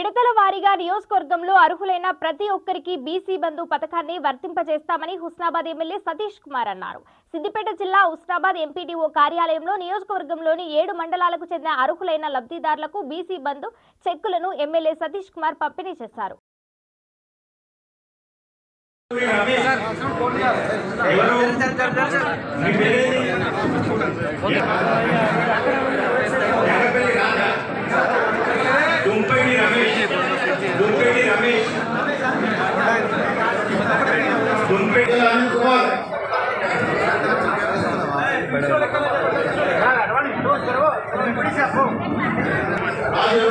విడతల వారీగా నియోజకవర్గంలో అర్హులైన ప్రతి ఒక్కరికి బీసీ బంధు పథకాన్ని వర్తింపజేస్తామని హుస్నాబాద్ ఎమ్మెల్యే సతీష్ కుమార్ అన్నారు సిద్దిపేట జిల్లా హుస్నాబాద్ ఎంపీడీఓ కార్యాలయంలో నియోజకవర్గంలోని ఏడు మండలాలకు చెందిన అర్హులైన లబ్ధిదారులకు బీసీ బంధు చెక్కులను ఎమ్మెల్యే సతీష్ కుమార్ పంపిణీ చేశారు దుంపేడి రమేష్ దుంపేడి రమేష్ దుంపేడి అనిల్ కుమార్ రాజు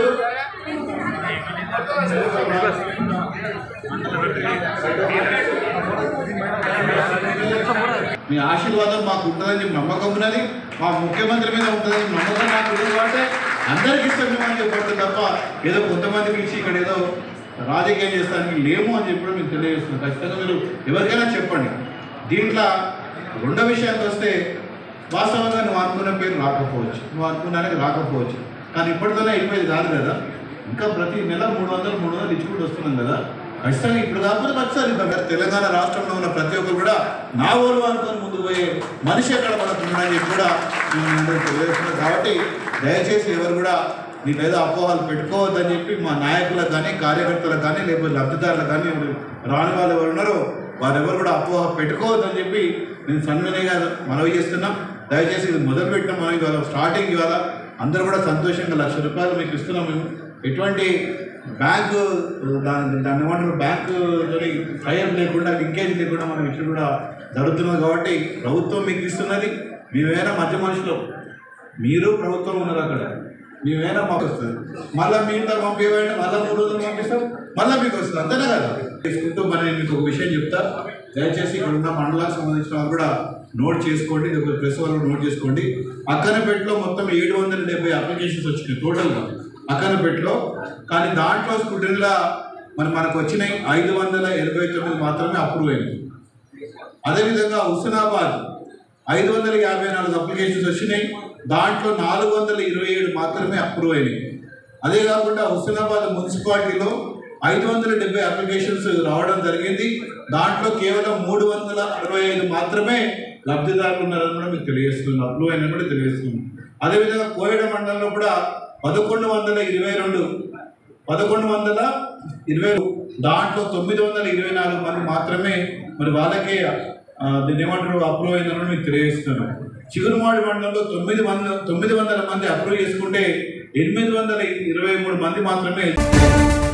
మీ ఆశీర్వాదం మాకు ఉంటుందని చెప్పి నమ్మకం ఉన్నది మా ముఖ్యమంత్రి మీద ఉంటుందని నమ్మకం నాకు ఉంది కాబట్టి అందరికి ఇష్టం అని చెప్పడం తప్ప ఏదో కొంతమందికి ఇచ్చి ఇక్కడ ఏదో రాజకీయం చేస్తానికి లేము అని చెప్పడం మీకు తెలియజేస్తున్నాను ఖచ్చితంగా మీరు ఎవరికైనా చెప్పండి దీంట్లో రెండో విషయానికి వస్తే వాస్తవంగా నువ్వు అనుకున్న పేరు రాకపోవచ్చు నువ్వు అనుకున్నానికి రాకపోవచ్చు కానీ ఇప్పటితోనే అయిపోయేది కాదు కదా ఇంకా ప్రతి నెల మూడు వందలు మూడు వందలు ఇచ్చుకుంటూ వస్తున్నాం కదా ఖచ్చితంగా ఇప్పుడు కాకపోతే ఖచ్చితంగా ఇద్దాం కదా తెలంగాణ రాష్ట్రంలో ఉన్న ప్రతి ఒక్కరు కూడా నా ఓరు అనుకొని ముందుకు పోయే మనిషి ఎక్కడ పడుతున్నాడని చెప్పి కూడా నేను మీ అందరికీ తెలియజేస్తున్నాను కాబట్టి దయచేసి ఎవరు కూడా మీ మీద అపోహలు పెట్టుకోవద్దని చెప్పి మా నాయకులకు కానీ కార్యకర్తలకు కానీ లేకపోతే లబ్ధిదారులకు కానీ ఎవరు రాని వాళ్ళు ఎవరు ఉన్నారో వారెవరు కూడా అపోహ పెట్టుకోవద్దని చెప్పి నేను సన్మనిగా మనవి చేస్తున్నాం దయచేసి ఇది మొదలుపెట్టిన మనం ఇవాళ స్టార్టింగ్ ఇవాళ అందరూ కూడా సంతోషంగా లక్ష రూపాయలు మీకు ఇస్తున్నాం మేము ఎటువంటి బ్యాంకు దాని దాన్ని ఏమంటారు బ్యాంకు భయం లేకుండా లింకేజ్ లేకుండా మనం ఇచ్చి కూడా జరుగుతున్నది కాబట్టి ప్రభుత్వం మీకు ఇస్తున్నది మేమైనా మధ్య మనుషులు మీరు ప్రభుత్వం ఉన్నారు అక్కడ మేమైనా మాకు వస్తుంది మళ్ళీ మీ ఇంట్లో పంపించండి మళ్ళీ మూడు రోజులు పంపిస్తాం మళ్ళీ మీకు వస్తుంది అంతేనా కదా తీసుకుంటూ మరి నేను మీకు ఒక విషయం చెప్తా దయచేసి ఇక్కడ ఉన్న మండలానికి సంబంధించిన వాళ్ళు కూడా నోట్ చేసుకోండి ఇది ఒక ప్రెస్ వాళ్ళు నోట్ చేసుకోండి అక్కనపేటలో మొత్తం ఏడు వందల డెబ్బై అప్లికేషన్స్ వచ్చినాయి టోటల్గా అక్కనపేటలో కానీ దాంట్లో స్టూడెంట్ల మరి మనకు వచ్చినాయి ఐదు వందల ఎనభై తొమ్మిది మాత్రమే అప్రూవ్ అయింది అదేవిధంగా హుస్నాబాద్ ఐదు వందల యాభై నాలుగు అప్లికేషన్స్ వచ్చినాయి దాంట్లో నాలుగు వందల ఇరవై ఏడు మాత్రమే అప్రూవ్ అయినాయి అదే కాకుండా హుస్నాబాద్ మున్సిపాలిటీలో ఐదు వందల డెబ్బై అప్లికేషన్స్ రావడం జరిగింది దాంట్లో కేవలం మూడు వందల అరవై ఐదు మాత్రమే లబ్ధిదారులు ఉన్నారని కూడా మీకు తెలియజేస్తుంది అప్రూవ్ అయిన కూడా తెలియజేస్తుంది అదేవిధంగా కోయడ మండలంలో కూడా పదకొండు వందల ఇరవై రెండు పదకొండు వందల ఇరవై దాంట్లో తొమ్మిది వందల ఇరవై నాలుగు మంది మాత్రమే మరి వాళ్ళకే ఆ, దీన్ని ఏమంటారు అప్రూవ్ అయిందని మీకు తెలియజేస్తున్నాను చిగురుమాడి మండలంలో తొమ్మిది వందల తొమ్మిది వందల మంది అప్రూవ్ చేసుకుంటే ఎనిమిది వందల ఇరవై మూడు మంది మాత్రమే